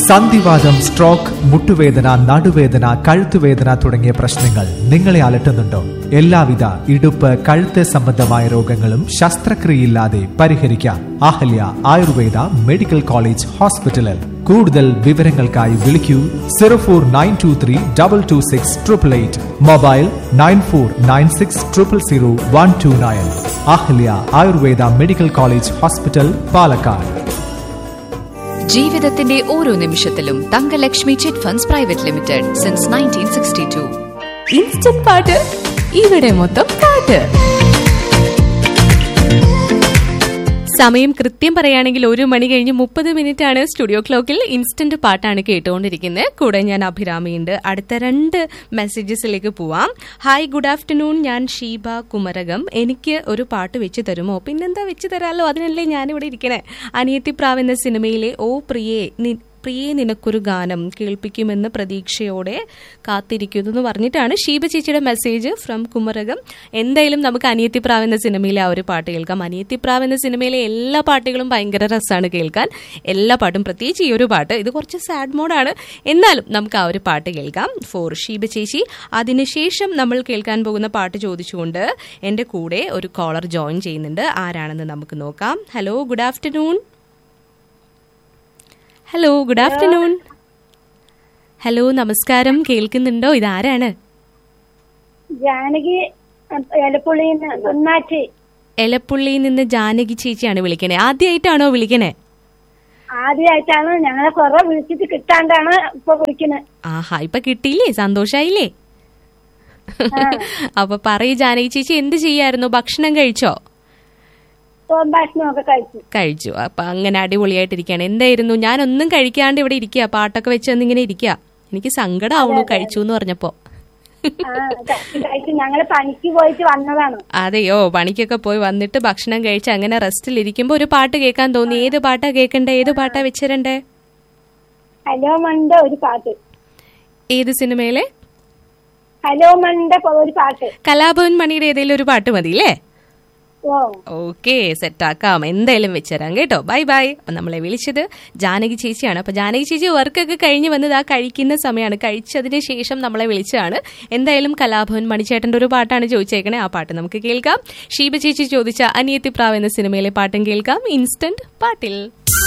സന്ധിവാദം സ്ട്രോക്ക് മുട്ടുവേദന നടുവേദന കഴുത്തുവേദന തുടങ്ങിയ പ്രശ്നങ്ങൾ നിങ്ങളെ അലട്ടുന്നുണ്ടോ എല്ലാവിധ ഇടുപ്പ് കഴുത്ത് സംബന്ധമായ രോഗങ്ങളും ശസ്ത്രക്രിയയില്ലാതെ പരിഹരിക്കാം അഹല്യ ആയുർവേദ മെഡിക്കൽ കോളേജ് ഹോസ്പിറ്റലിൽ കൂടുതൽ വിവരങ്ങൾക്കായി വിളിക്കൂ zero four nine two three double two six triple eight mobile nine four nine six triple zero one two nine Ahalya Ayurveda medical college hospital Palakkad ജീവിതത്തിന്റെ ഓരോ നിമിഷത്തിലും Thangalakshmi chit funds private limited since nineteen sixty two instant പാട്ട് ഇവിടെ മൊത്തം പാട്ട് സമയം കൃത്യം പറയുകയാണെങ്കിൽ ഒരു മണി കഴിഞ്ഞ് മുപ്പത് മിനിറ്റ് ആണ് സ്റ്റുഡിയോ ക്ലോക്കിൽ ഇൻസ്റ്റന്റ് പാട്ടാണ് കേട്ടുകൊണ്ടിരിക്കുന്നത് കൂടെ ഞാൻ അഭിരാമിയുണ്ട് അടുത്ത രണ്ട് മെസ്സേജസിലേക്ക് പോവാം ഹായ് ഗുഡ് ആഫ്റ്റർനൂൺ ഞാൻ ഷീബ കുമരകം എനിക്ക് ഒരു പാട്ട് വെച്ച് തരുമോ പിന്നെന്താ വെച്ച് തരാമല്ലോ അതിനല്ലേ ഞാനിവിടെ ഇരിക്കണേ അനിയത്തിപ്രാവ് എന്ന സിനിമയിലെ ഓ പ്രിയേ നി- പ്രിയേ നിനക്കൊരു ഗാനം കേൾപ്പിക്കുമെന്ന് പ്രതീക്ഷയോടെ കാത്തിരിക്കുന്നു എന്ന് പറഞ്ഞിട്ടാണ് ഷീബ ചേച്ചിയുടെ മെസ്സേജ് ഫ്രം കുമരകം എന്തായാലും നമുക്ക് അനിയത്തിപ്രാവ് എന്ന സിനിമയിലെ ആ ഒരു പാട്ട് കേൾക്കാം അനിയത്തിപ്രാവ് എന്ന സിനിമയിലെ എല്ലാ പാട്ടുകളും ഭയങ്കര രസമാണ് കേൾക്കാൻ എല്ലാ പാട്ടും പ്രത്യേകിച്ച് ഈ ഒരു പാട്ട് ഇത് കുറച്ച് സാഡ് മോഡാണ് എന്നാലും നമുക്ക് ആ ഒരു പാട്ട് കേൾക്കാം ഫോർ ഷീബ ചേച്ചി അതിനുശേഷം നമ്മൾ കേൾക്കാൻ പോകുന്ന പാട്ട് ചോദിച്ചുകൊണ്ട് എൻ്റെ കൂടെ ഒരു കോളർ ജോയിൻ ചെയ്യുന്നുണ്ട് ആരാണെന്ന് നമുക്ക് നോക്കാം hello good afternoon hello good afternoon hello നമസ്കാരം കേൾക്കുന്നുണ്ടോ ഇതാരാണ് ജാനകി എലപ്പുള്ളിന്ന് ഒന്നാച്ചി എലപ്പുള്ളിയിൽ നിന്ന് ജാനകി ചേച്ചിയാണ് വിളിക്കണേ ആദ്യമായിട്ടാണോ വിളിക്കണേ ആദ്യമായിട്ടാണ് ഞങ്ങളെ കുറെ വിളിച്ചിട്ട് കിട്ടാണ്ടാണ് ഇപ്പൊ വിളിക്കുന്നത് ആഹാ ഇപ്പൊ കിട്ടിയില്ലേ സന്തോഷായില്ലേ അപ്പൊ പറയൂ ജാനകി ചേച്ചി എന്ത് ചെയ്യായിരുന്നു ഭക്ഷണം കഴിച്ചോ ഭക്ഷണമൊക്കെ കഴിച്ചു കഴിച്ചു അപ്പൊ അങ്ങനെ അടിപൊളിയായിട്ടിരിക്കുകയാണ് എന്തായിരുന്നു ഞാൻ ഒന്നും കഴിക്കാണ്ട് ഇവിടെ ഇരിക്കുക പാട്ടൊക്കെ വെച്ച് ഇങ്ങനെ ഇരിക്കുക എനിക്ക് സങ്കടമാവുന്നു കഴിച്ചു എന്ന് പറഞ്ഞപ്പോ ആ, കഴിച്ച് കഴിച്ച് ഞങ്ങള് പണിക്ക് പോയിട്ട് വന്നതാണ് അതെയോ പണിക്കൊക്കെ പോയി വന്നിട്ട് ഭക്ഷണം കഴിച്ച് അങ്ങനെ റെസ്റ്റിൽ ഇരിക്കുമ്പോ ഒരു പാട്ട് കേൾക്കാൻ തോന്നി ഏത് പാട്ടാ കേൾക്കണ്ടേ ഏത് പാട്ടാ വെച്ചിരണ്ടേ ഹലോ മണ്ട ഒരു പാട്ട് ഏത് സിനിമയിലെ ഹലോ മണ്ട ഒരു പാട്ട് കലാഭവൻ മണിയുടെ ഏതെങ്കിലും ഒരു പാട്ട് മതി അല്ലേ ഓ ഓക്കെ സെറ്റാക്കാം എന്തായാലും വെച്ചുതരാം കേട്ടോ ബൈ ബൈ അപ്പൊ നമ്മളെ വിളിച്ചത് ജാനകി ചേച്ചിയാണ് അപ്പൊ ജാനകി ചേച്ചി വർക്കൊക്കെ കഴിഞ്ഞ് വന്നത് ആ കഴിക്കുന്ന സമയമാണ് കഴിച്ചതിന് ശേഷം നമ്മളെ വിളിച്ചതാണ് എന്തായാലും കലാഭവൻ മണിച്ചേട്ടന്റെ ഒരു പാട്ടാണ് ചോദിച്ചേക്കണേ ആ പാട്ട് നമുക്ക് കേൾക്കാം ഷീബ ചേച്ചി ചോദിച്ച അനിയത്തിപ്രാവ് എന്ന സിനിമയിലെ പാട്ടും കേൾക്കാം ഇൻസ്റ്റന്റ് പാട്ടിൽ